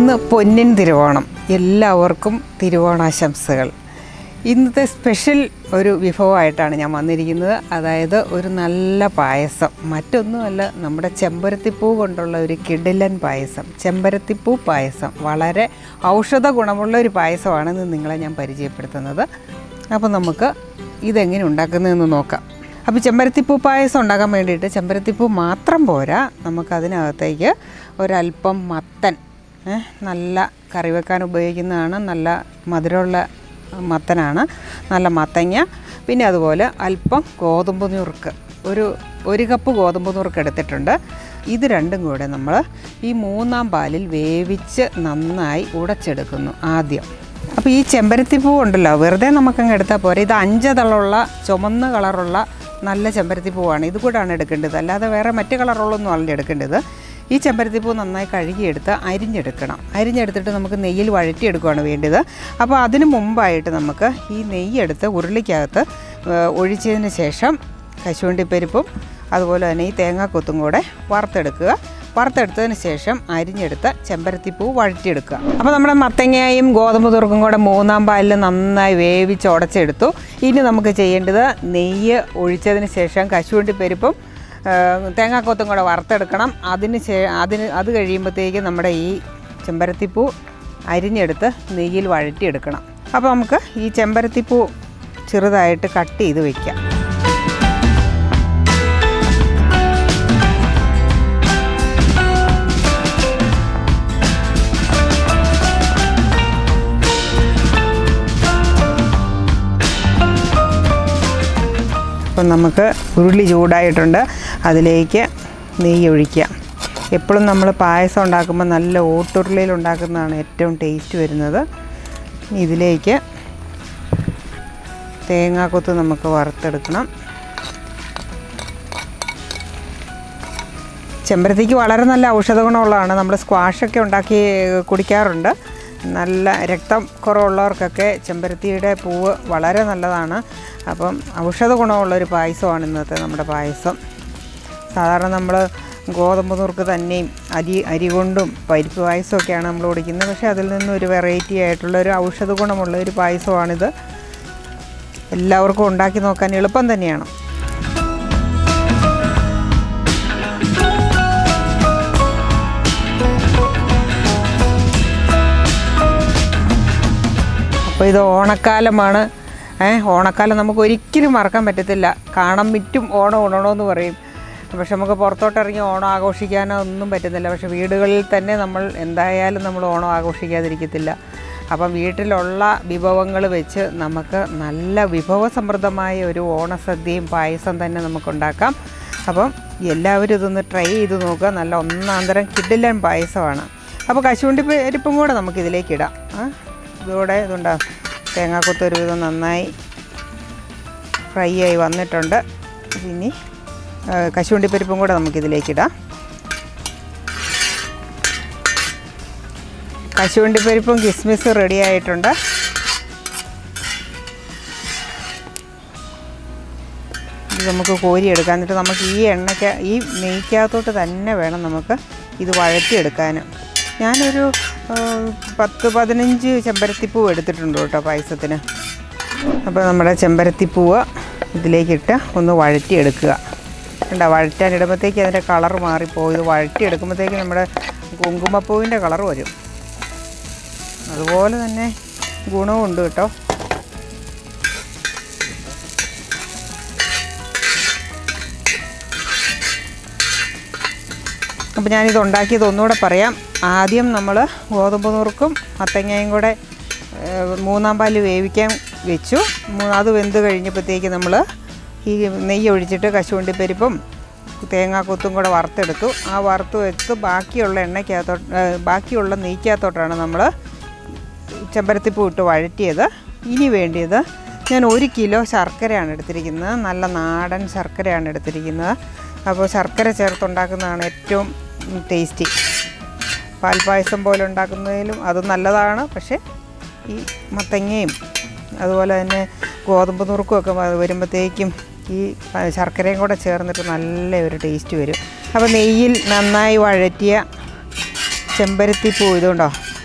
ഇന്ന് പൊന്നിൻ തിരുവോണം എല്ലാവർക്കും തിരുവോണാശംസകൾ ഇന്നത്തെ സ്പെഷ്യൽ ഒരു വിഭവമായിട്ടാണ് ഞാൻ വന്നിരിക്കുന്നത് അതായത് ഒരു നല്ല പായസം മറ്റൊന്നുമല്ല നമ്മുടെ ചെമ്പരത്തിപ്പൂ കൊണ്ടുള്ള ഒരു കിടിലൻ പായസം ചെമ്പരത്തിപ്പൂ പായസം വളരെ ഔഷധ ഗുണമുള്ള ഒരു പായസമാണ് ഇന്ന് നിങ്ങളെ ഞാൻ പരിചയപ്പെടുത്തുന്നത് അപ്പോൾ നമുക്ക് ഇതെങ്ങനെ ഉണ്ടാക്കുന്നതെന്ന് നോക്കാം അപ്പോൾ ചെമ്പരത്തിപ്പൂ പായസം ഉണ്ടാക്കാൻ വേണ്ടിയിട്ട് ചെമ്പരത്തിപ്പൂ മാത്രം പോരാ നമുക്കതിനകത്തേക്ക് ഒരല്പം മത്തൻ ഏ, നല്ല കറി വെക്കാൻ ഉപയോഗിക്കുന്നതാണ് നല്ല മധുരമുള്ള മത്തനാണ് നല്ല മത്തങ്ങ പിന്നെ അതുപോലെ അല്പം ഗോതമ്പ് നുറുക്ക് ഒരു ഒരു കപ്പ് ഗോതമ്പ് നുറുക്ക് എടുത്തിട്ടുണ്ട് ഇത് രണ്ടും കൂടെ നമ്മൾ ഈ മൂന്നാം പാലിൽ വേവിച്ച് നന്നായി ഉടച്ചെടുക്കുന്നു ആദ്യം അപ്പോൾ ഈ ചെമ്പരത്തിപ്പൂ ഉണ്ടല്ലോ വെറുതെ നമുക്കങ്ങ് എടുത്താൽ പോരെ ഇത് അഞ്ചതളുള്ള ചുമന്ന കളറുള്ള നല്ല ചെമ്പരത്തിപ്പൂവാണ് ഇത് കൂടാണ് എടുക്കേണ്ടത് അല്ലാതെ വേറെ മറ്റ് കളറുള്ളൊന്നും അല്ല എടുക്കേണ്ടത് ഈ ചെമ്പരത്തിപ്പൂ നന്നായി കഴുകിയെടുത്ത് അരിഞ്ഞെടുക്കണം അരിഞ്ഞെടുത്തിട്ട് നമുക്ക് നെയ്യിൽ വഴറ്റിയെടുക്കുകയാണ് വേണ്ടത് അപ്പോൾ അതിന് മുമ്പായിട്ട് നമുക്ക് ഈ നെയ്യെടുത്ത് ഉരുളിക്കകത്ത് ഏഹ്, ഒഴിച്ചതിന് ശേഷം കശുവണ്ടിപ്പരിപ്പും അതുപോലെ തന്നെ ഈ തേങ്ങാക്കൊത്തും കൂടെ വറുത്തെടുക്കുക വറുത്തെടുത്തതിന് ശേഷം അരിഞ്ഞെടുത്ത ചെമ്പരത്തിപ്പൂ വഴറ്റിയെടുക്കുക അപ്പോൾ നമ്മുടെ മത്തങ്ങയും ഗോതമ്പ് തുറക്കും കൂടെ മൂന്നാം പാലിൽ നന്നായി വേവിച്ച് ഉടച്ചെടുത്തു ഇനി നമുക്ക് ചെയ്യേണ്ടത് നെയ്യ് ഒഴിച്ചതിന് ശേഷം കശുവണ്ടിപ്പരിപ്പും ആ, തേങ്ങാക്കൊത്തും കൂടെ വറുത്തെടുക്കണം അതിന് ശേ അതിന് അത് കഴിയുമ്പോഴത്തേക്ക് നമ്മുടെ ഈ ചെമ്പരത്തിപ്പൂ അരിഞ്ഞെടുത്ത് നെയ്യിൽ വഴറ്റിയെടുക്കണം അപ്പോൾ നമുക്ക് ഈ ചെമ്പരത്തിപ്പൂ ചെറുതായിട്ട് കട്ട് ചെയ്ത് വയ്ക്കാം അപ്പം നമുക്ക് ഉരുളി ചൂടായിട്ടുണ്ട് അതിലേക്ക് നെയ്യ് ഒഴിക്കുക എപ്പോഴും നമ്മൾ പായസം ഉണ്ടാക്കുമ്പോൾ നല്ല ഓട്ടുരുളിയിൽ ഉണ്ടാക്കുന്നതാണ് ഏറ്റവും ടേസ്റ്റ് വരുന്നത് ഇനി ഇതിലേക്ക് തേങ്ങാക്കൊത്ത് നമുക്ക് വറുത്തെടുക്കണം ചെമ്പരത്തിക്ക് വളരെ നല്ല ഔഷധ ഗുണമുള്ളതാണ് നമ്മൾ സ്ക്വാഷൊക്കെ ഉണ്ടാക്കി കുടിക്കാറുണ്ട് നല്ല രക്തം കുറവുള്ളവർക്കൊക്കെ ചെമ്പരത്തിയുടെ പൂവ് വളരെ നല്ലതാണ് അപ്പം ഔഷധ ഗുണമുള്ളൊരു പായസമാണ് ഇന്നത്തെ നമ്മുടെ പായസം സാധാരണ നമ്മൾ ഗോതമ്പ് നുറുക്ക് തന്നെയും അരി അരി കൊണ്ടും പരിപ്പ് പായസമൊക്കെയാണ് നമ്മൾ കുടിക്കുന്നത് പക്ഷേ അതിൽ നിന്നും ഒരു വെറൈറ്റി ആയിട്ടുള്ള ഒരു ഔഷധ ഗുണമുള്ള ഒരു പായസമാണിത് എല്ലാവർക്കും ഉണ്ടാക്കി നോക്കാൻ എളുപ്പം തന്നെയാണ് അപ്പോൾ ഇത് ഓണക്കാലമാണ് ഏ ഓണക്കാലം നമുക്ക് ഒരിക്കലും മറക്കാൻ പറ്റത്തില്ല കാണാൻ വിറ്റും ഓണം ഉണണമെന്ന് പറയും പക്ഷെ നമുക്ക് പുറത്തോട്ടിറങ്ങി ഓണം ആഘോഷിക്കാനോ ഒന്നും പറ്റുന്നില്ല പക്ഷെ വീടുകളിൽ തന്നെ നമ്മൾ എന്തായാലും നമ്മൾ ഓണം ആഘോഷിക്കാതിരിക്കത്തില്ല അപ്പം വീട്ടിലുള്ള വിഭവങ്ങൾ വെച്ച് നമുക്ക് നല്ല വിഭവസമൃദ്ധമായ ഒരു ഓണസദ്യയും പായസം തന്നെ നമുക്കുണ്ടാക്കാം അപ്പം എല്ലാവരും ഇതൊന്ന് ട്രൈ ചെയ്ത് നോക്കുക നല്ല ഒന്നാന്തരം കിഡിലൻ പായസമാണ് അപ്പോൾ കശുവണ്ടി പരിപ്പും കൂടെ നമുക്കിതിലേക്ക് ഇടാം ആ ഇതോടെ ഇതുണ്ടോ തേങ്ങാക്കൊത്ത് ഒരുവിധം നന്നായി ഫ്രൈ ആയി വന്നിട്ടുണ്ട് ഇനി ആ, കശുവണ്ടിപ്പരിപ്പും കൂടെ നമുക്കിതിലേക്കിടാം കശുവണ്ടിപ്പരിപ്പും കിസ്മിസും റെഡി ആയിട്ടുണ്ട് ഇത് നമുക്ക് കോരിയെടുക്കാം എന്നിട്ട് നമുക്ക് ഈ എണ്ണയ്ക്ക് ഈ നെയ്ക്കകത്തോട്ട് തന്നെ വേണം നമുക്ക് ഇത് വഴറ്റിയെടുക്കാൻ ഞാനൊരു ആ, പത്ത് പതിനഞ്ച് ചെമ്പരത്തിപ്പൂവ് എടുത്തിട്ടുണ്ട് കേട്ടോ പായസത്തിന് അപ്പോൾ നമ്മുടെ ചെമ്പരത്തിപ്പൂവ് ഇതിലേക്കിട്ട് ഒന്ന് വഴറ്റിയെടുക്കുക കണ്ടോ വഴറ്റാൻ ഇടുമ്പോഴത്തേക്ക് അതിൻ്റെ കളർ മാറിപ്പോകും ഇത് വഴറ്റിയെടുക്കുമ്പോഴത്തേക്ക് നമ്മുടെ കുങ്കുമപ്പൂവിൻ്റെ കളർ വരും അതുപോലെ തന്നെ ഗുണവുമുണ്ട് കേട്ടോ അപ്പോൾ ഞാനിത് ഉണ്ടാക്കിയത് ഒന്നുകൂടെ പറയാം ആദ്യം നമ്മൾ ഗോതമ്പ് നുറുക്കും മത്തങ്ങയും കൂടെ ഏഹ്, മൂന്നാം പാല് വേവിക്കാൻ വെച്ചു മൂ- അത് വെന്ത് കഴിഞ്ഞപ്പോഴത്തേക്ക് നമ്മൾ ഈ നെയ്യ് ഒഴിച്ചിട്ട് കശുവണ്ടിപ്പരിപ്പും തേങ്ങാക്കൊത്തും കൂടെ വറുത്തെടുത്തു ആ വറുത്ത് വെച്ച് ബാക്കിയുള്ള എണ്ണയ്ക്കകത്തോട്ട് ഏഹ്, ബാക്കിയുള്ള നെയ്ക്കകത്തോട്ടാണ് നമ്മൾ ചെമ്പരത്തിപ്പൂ ഇട്ട് വഴറ്റിയത് ഇനി വേണ്ടിയത് ഞാൻ ഒരു കിലോ ശർക്കരയാണ് എടുത്തിരിക്കുന്നത് നല്ല നാടൻ ശർക്കരയാണ് എടുത്തിരിക്കുന്നത് അപ്പോൾ ശർക്കര ചേർത്തുണ്ടാക്കുന്നതാണ് ഏറ്റവും ടേസ്റ്റി പാൽപ്പായസം പോലെ ഉണ്ടാക്കുന്നതിലും അത് നല്ലതാണ് പക്ഷേ ഈ മത്തങ്ങയും അതുപോലെ തന്നെ ഗോതമ്പ് നുറുക്കുമൊക്കെ വ- വരുമ്പോഴത്തേക്കും ഈ പ- ശർക്കരയും കൂടെ ചേർന്നിട്ട് നല്ല ഒരു ടേസ്റ്റ് വരും അപ്പോൾ നെയ്യിൽ നന്നായി വഴറ്റിയ ചെമ്പരത്തിപ്പൂ ഇതുണ്ടോ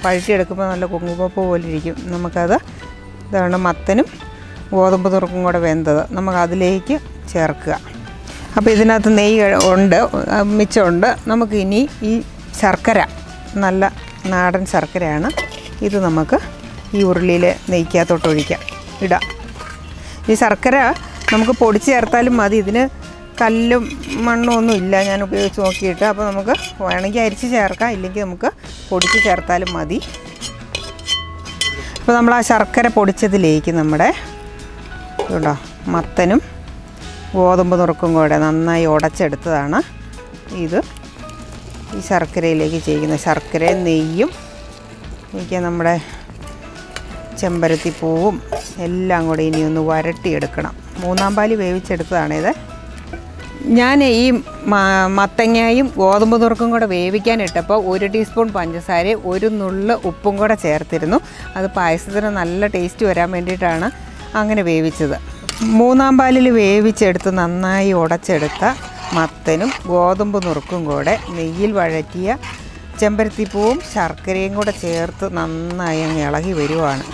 പഴുട്ടിയെടുക്കുമ്പോൾ നല്ല കുങ്കുമപ്പൂ പോലെ ഇരിക്കും നമുക്കത് ഇതാണ് മത്തനും ഗോതമ്പ് നുറുക്കും കൂടെ വെന്തത് നമുക്ക് അതിലേക്ക് ചേർക്കുക അപ്പോൾ ഇതിനകത്ത് നെയ്യ് കഴി- ഉണ്ട് ആ, മിച്ചമുണ്ട് നമുക്ക് ഇനി ഈ ശർക്കര നല്ല നാടൻ ശർക്കരയാണ് ഇത് നമുക്ക് ഈ ഉരുളിയിൽ നെയ്ക്കകത്തോട്ട് ഒഴിക്കാം ഇടാം ഈ ശർക്കര നമുക്ക് പൊടിച്ച് ചേർത്താലും മതി ഇതിന് കല്ലും മണ്ണും ഒന്നും ഇല്ല ഞാൻ ഉപയോഗിച്ച് നോക്കിയിട്ട് അപ്പോൾ നമുക്ക് വേണമെങ്കിൽ അരിച്ച് ചേർക്കാം ഇല്ലെങ്കിൽ നമുക്ക് പൊടിച്ച് ചേർത്താലും മതി അപ്പോൾ നമ്മൾ ആ ശർക്കര പൊടിച്ചതിലേക്ക് നമ്മുടെ ഇതുണ്ടോ മത്തനും ഗോതമ്പ് നുറുക്കും കൂടെ നന്നായി ഉടച്ചെടുത്തതാണ് ഇത് ഈ ശർക്കരയിലേക്ക് ചെയ്യുന്ന ശർക്കരയും നെയ്യും എനിക്ക് നമ്മുടെ ചെമ്പരത്തിപ്പൂവും എല്ലാം കൂടെ ഇനി ഒന്ന് വരട്ടിയെടുക്കണം മൂന്നാം പാല് വേവിച്ചെടുത്തതാണിത് ഞാൻ ഈ മ- മത്തങ്ങയും ഗോതമ്പ് നുറുക്കും കൂടെ വേവിക്കാൻ ഇട്ടപ്പോൾ ഒരു ടീസ്പൂൺ പഞ്ചസാര ഒരു നുള്ള് ഉപ്പും കൂടെ ചേർത്തിരുന്നു അത് പായസത്തിന് നല്ല ടേസ്റ്റ് വരാൻ വേണ്ടിയിട്ടാണ് അങ്ങനെ വേവിച്ചത് മൂന്നാം പാലിൽ വേവിച്ചെടുത്ത് നന്നായി ഉടച്ചെടുത്ത മത്തനും ഗോതമ്പ് നുറുക്കും കൂടെ നെയ്യിൽ വഴറ്റിയ ചെമ്പരത്തിപ്പൂവും ശർക്കരയും കൂടെ ചേർത്ത് നന്നായി അങ്ങ് ഇളകി വരുവാണ്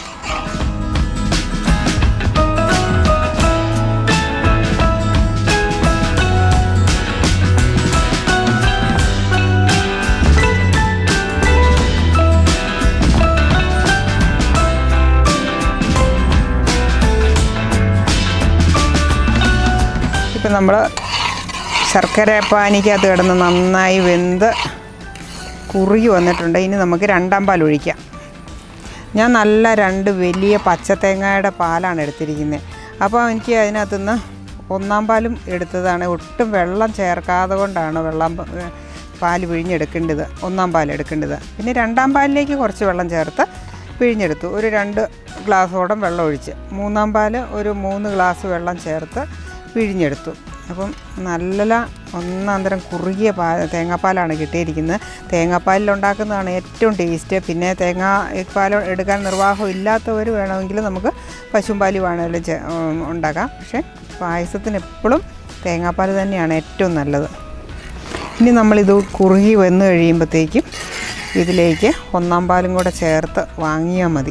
ഇപ്പം നമ്മൾ ശർക്കര പാനിക്കകത്ത് കിടന്ന് നന്നായി വെന്ത് കുറുകി വന്നിട്ടുണ്ട് ഇനി നമുക്ക് രണ്ടാം പാൽ ഒഴിക്കാം ഞാൻ നല്ല രണ്ട് വലിയ പച്ചത്തേങ്ങയുടെ പാലാണ് എടുത്തിരിക്കുന്നത് അപ്പോൾ എനിക്ക് അതിനകത്തുനിന്ന് ഒന്നാം പാലും എടുത്തതാണ് ഒട്ടും വെള്ളം ചേർക്കാതെ കൊണ്ടാണ് വെള്ളം പ- ഏ, പാല് പിഴിഞ്ഞെടുക്കേണ്ടത് ഒന്നാം പാൽ എടുക്കേണ്ടത് പിന്നെ രണ്ടാം പാലിലേക്ക് കുറച്ച് വെള്ളം ചേർത്ത് പിഴിഞ്ഞെടുത്തു ഒരു രണ്ട് ഗ്ലാസ്സോളം വെള്ളം ഒഴിച്ച് മൂന്നാം പാല് ഒരു മൂന്ന് ഗ്ലാസ് വെള്ളം ചേർത്ത് പിഴിഞ്ഞെടുത്തു അപ്പം നല്ല ഒന്നാം തരം കുറുകിയ പാ തേങ്ങാപ്പാലാണ് കിട്ടിയിരിക്കുന്നത് തേങ്ങാപ്പാലിൽ ഉണ്ടാക്കുന്നതാണ് ഏറ്റവും ടേസ്റ്റ് പിന്നെ തേങ്ങാ പാൽ എടുക്കാൻ നിർവാഹം ഇല്ലാത്തവർ വേണമെങ്കിൽ നമുക്ക് പശുമ്പാല് വേണമെങ്കിലും ചെ- ഉം, ഉണ്ടാക്കാം പക്ഷേ പായസത്തിന് എപ്പോഴും തേങ്ങാപ്പാൽ തന്നെയാണ് ഏറ്റവും നല്ലത് ഇനി നമ്മളിത് കുറുകി വന്നു കഴിയുമ്പോഴത്തേക്കും ഇതിലേക്ക് ഒന്നാം പാലും കൂടെ ചേർത്ത് വാങ്ങിയാൽ മതി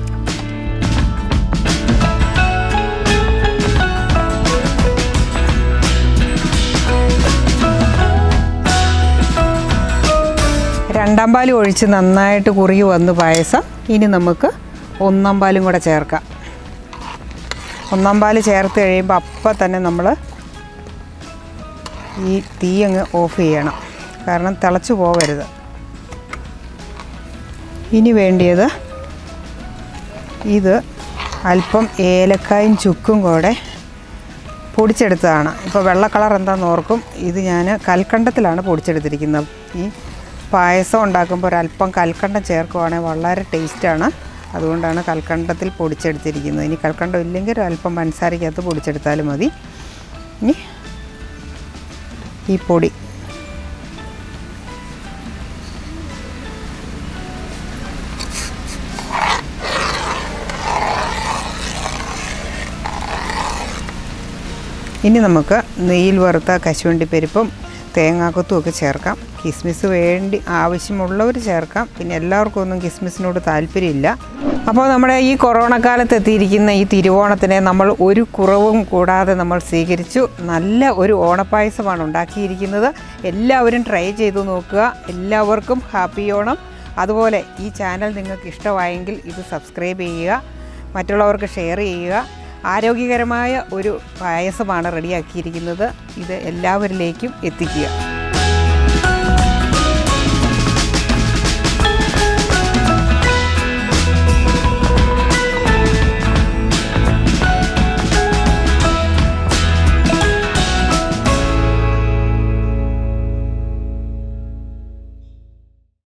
രണ്ടാം പാൽ ഒഴിച്ച് നന്നായിട്ട് കുറുകി വന്ന് പായസം ഇനി നമുക്ക് ഒന്നാം പാലും കൂടെ ചേർക്കാം ഒന്നാം പാൽ ചേർത്ത് കഴിയുമ്പോൾ അപ്പം തന്നെ നമ്മൾ ഈ തീ അങ്ങ് ഓഫ് ചെയ്യണം കാരണം തിളച്ചു പോകരുത് ഇനി വേണ്ടിയത് ഇത് അല്പം ഏലക്കായും ചുക്കും കൂടെ പൊടിച്ചെടുത്തതാണ് ഇപ്പോൾ വെള്ള കളർ എന്താണെന്ന് ഓർക്കും ഇത് ഞാൻ കൽക്കണ്ടത്തിലാണ് പൊടിച്ചെടുത്തിരിക്കുന്നത് ഈ പായസം ഉണ്ടാക്കുമ്പോൾ ഒരല്പം കൽക്കണ്ടം ചേർക്കുവാണെങ്കിൽ വളരെ ടേസ്റ്റാണ് അതുകൊണ്ടാണ് കൽക്കണ്ടത്തിൽ പൊടിച്ചെടുത്തിരിക്കുന്നത് ഇനി കൽക്കണ്ടം ഇല്ലെങ്കിൽ ഒരല്പം പഞ്ചസാരയ്ക്കകത്ത് പൊടിച്ചെടുത്താലും മതി ഇനി ഈ പൊടി ഇനി നമുക്ക് നെയ്യിൽ വറുത്ത കശുവണ്ടിപ്പരിപ്പും തേങ്ങാക്കൊത്തും ഒക്കെ ചേർക്കാം കിസ്മിസ് വേണ്ടി ആവശ്യമുള്ളവർ ചേർക്കാം പിന്നെ എല്ലാവർക്കും ഒന്നും കിസ്മിസിനോട് താല്പര്യമില്ല അപ്പോൾ നമ്മുടെ ഈ കൊറോണ കാലത്ത് എത്തിയിരിക്കുന്ന ഈ തിരുവോണത്തിനെ നമ്മൾ ഒരു കുറവും കൂടാതെ നമ്മൾ സ്വീകരിച്ചു നല്ല ഒരു ഓണപ്പായസമാണ് ഉണ്ടാക്കിയിരിക്കുന്നത് എല്ലാവരും ട്രൈ ചെയ്തു നോക്കുക എല്ലാവർക്കും ഹാപ്പി ഓണം അതുപോലെ ഈ ചാനൽ നിങ്ങൾക്ക് ഇഷ്ടമായെങ്കിൽ ഇത് സബ്സ്ക്രൈബ് ചെയ്യുക മറ്റുള്ളവർക്ക് ഷെയർ ചെയ്യുക ആരോഗ്യകരമായ ഒരു പായസമാണ് റെഡിയാക്കിയിരിക്കുന്നത് ഇത് എല്ലാവരിലേക്കും എത്തിക്കുക